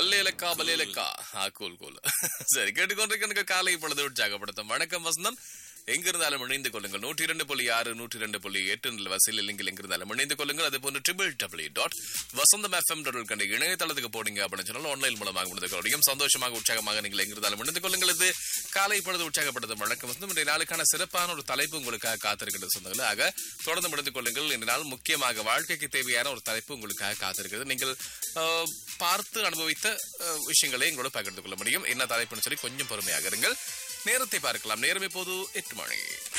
பல்லேலக்கா பல்லேலக்கா ஆ cool cool சரி கேட்டுக்கொண்டிருக்க காலை பொழுது உற்சாகப்படுத்தும் வணக்கம் வசந்தம் எங்க இருந்தாலும் இணைந்து கொள்ளுங்கள் நூற்றி இரண்டு புள்ளி ஆறு நூற்றி இரண்டு புள்ளி எட்டு வசதியில் இல்லைங்கள் எங்க இருந்தாலும் இணைந்து கொள்ளுங்கள் அதே போன்று triple W dot Vasantham FM dot கண்ட இணையதளத்துக்கு போனீங்க அப்படின்னு சொன்னால் ஆன்லைன் மூலமாக முடிந்து கொள்ளும் சந்தோஷமாக உற்சாகமாக நீங்கள் எங்க இருந்தாலும் இணைந்து கொள்ளுங்கள் இது காலை பொழுது உற்சாகப்படுத்தும் வணக்கம் வசந்தம் இன்றைய நாளுக்கான சிறப்பான ஒரு தலைப்பு உங்களுக்காக காத்திருக்கிறது சொந்தங்கள் ஆக தொடர்ந்து முடிந்து கொள்ளுங்கள் இன்றைய நாள் முக்கியமாக வாழ்க்கைக்கு தேவையான ஒரு தலைப்பு உங்களுக்காக காத்திருக்கிறது நீங்கள் அஹ், பார்த்து அனுபவித்த அஹ், விஷயங்களை எங்களோட பகிர்ந்து கொள்ள முடியும் என்ன தலைப்புன்னு சொல்லி கொஞ்சம் பொறுமையாக இருங்கள் நேரத்தை பார்க்கலாம் நேரம் இப்போது எட்டு மணி